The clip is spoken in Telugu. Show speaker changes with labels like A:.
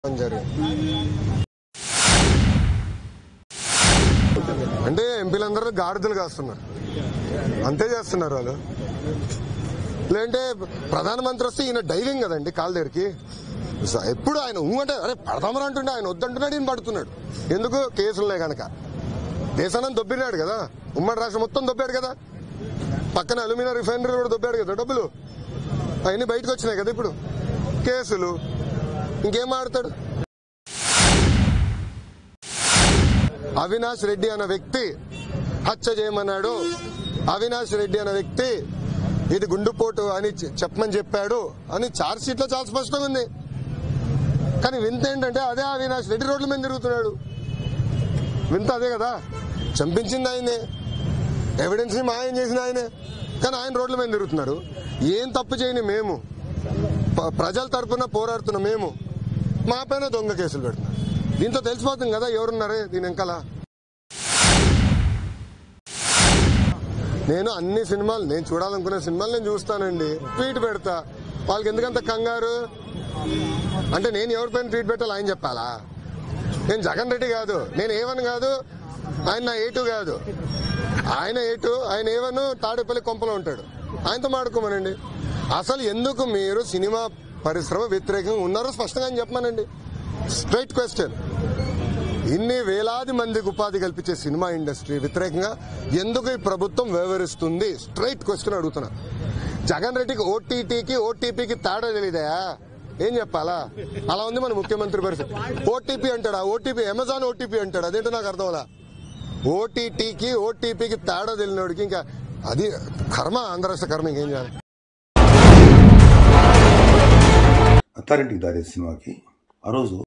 A: జరిగింది అంటే ఎంపీలందరూ గాడిదలు కాస్తున్నారు అంతే చేస్తున్నారు వాళ్ళు లేదంటే ప్రధానమంత్రి వస్తే ఈయన డైవింగ్ కదండి కాళ్ళ దగ్గరికి స- ఎప్పుడు ఆయన ఊ అంటే అరే పడతామని అంటుండే ఆయన వద్దంటున్నాడు ఈయన పడుతున్నాడు ఎందుకు కేసులే గనక దేశాన్ని దొబ్బినాడు కదా ఉమ్మడి రాష్ట్రం మొత్తం దొబ్బాడు కదా పక్కన అల్యూమినియం రిఫైనరీ కూడా దొబ్బాడు కదా డబ్బులు అవన్నీ బయటకు వచ్చినాయి కదా ఇప్పుడు కేసులు ఇంకేం ఆడతాడు అవినాష్ రెడ్డి అన్న వ్యక్తి హత్య చేయమన్నాడు అవినాష్ రెడ్డి అన్న వ్యక్తి ఇది గుండుపోటు అని చె- చెప్పమని చెప్పాడు అని చార్జ్ షీట్ లో చాలా స్పష్టంగా ఉంది కానీ వింత ఏంటంటే అదే అవినాష్ రెడ్డి రోడ్ల మీద తిరుగుతున్నాడు వింత అదే కదా చంపించింది ఆయనే ఎవిడెన్స్ ని మాయం చేసిన ఆయనే కానీ ఆయన రోడ్ల మీద తిరుగుతున్నారు ఏం తప్పు చేయని మేము ప- ప్రజల తరపున పోరాడుతున్న మేము మా పైన దొంగ కేసులు పెడుతున్నారు దీంతో తెలిసిపోతుంది కదా ఎవరున్నారే దీని వెనకాల నేను అన్ని సినిమాలు నేను చూడాలనుకునే సినిమాలు నేను చూస్తానండి ట్వీట్ పెడతా వాళ్ళకి ఎందుకంత కంగారు అంటే నేను ఎవరిపైన ట్వీట్ పెట్టాలి ఆయన చెప్పాలా నేను జగన్ రెడ్డి కాదు నేను ఏవన్ కాదు ఆయన నా ఏటు కాదు ఆయన ఏటు ఆయన ఏవన్ తాడేపల్లి కొంపలో ఉంటాడు ఆయనతో మాడుకోమనండి అసలు ఎందుకు మీరు సినిమా పరిశ్రమ వ్యతిరేకంగా ఉన్నారో స్పష్టంగా ఆయన చెప్పమానండి స్ట్రైట్ క్వశ్చన్ ఇన్ని వేలాది మందికి ఉపాధి కల్పించే సినిమా ఇండస్ట్రీ వ్యతిరేకంగా ఎందుకు ఈ ప్రభుత్వం వ్యవహరిస్తుంది స్ట్రైట్ క్వశ్చన్ అడుగుతున్నా జగన్ రెడ్డికి ఓటీటీకి ఓటీపీకి తేడా తెలియదా ఏం చెప్పాలా అలా ఉంది మన ముఖ్యమంత్రి పరిస్థితి ఓటీపీ అంటాడా ఓటీపీ అమెజాన్ ఓటీపీ అంటాడు అదేంటో నాకు అర్థం అలా ఓటీటీకి ఓటీపీకి తేడా తెలియనోడికి ఇంకా అది కర్మ ఆంధ్ర రాష్ట్ర కర్మ ఇంకేం చేయాలి
B: అత్తారింటికి దారి సినిమాకి ఆ రోజు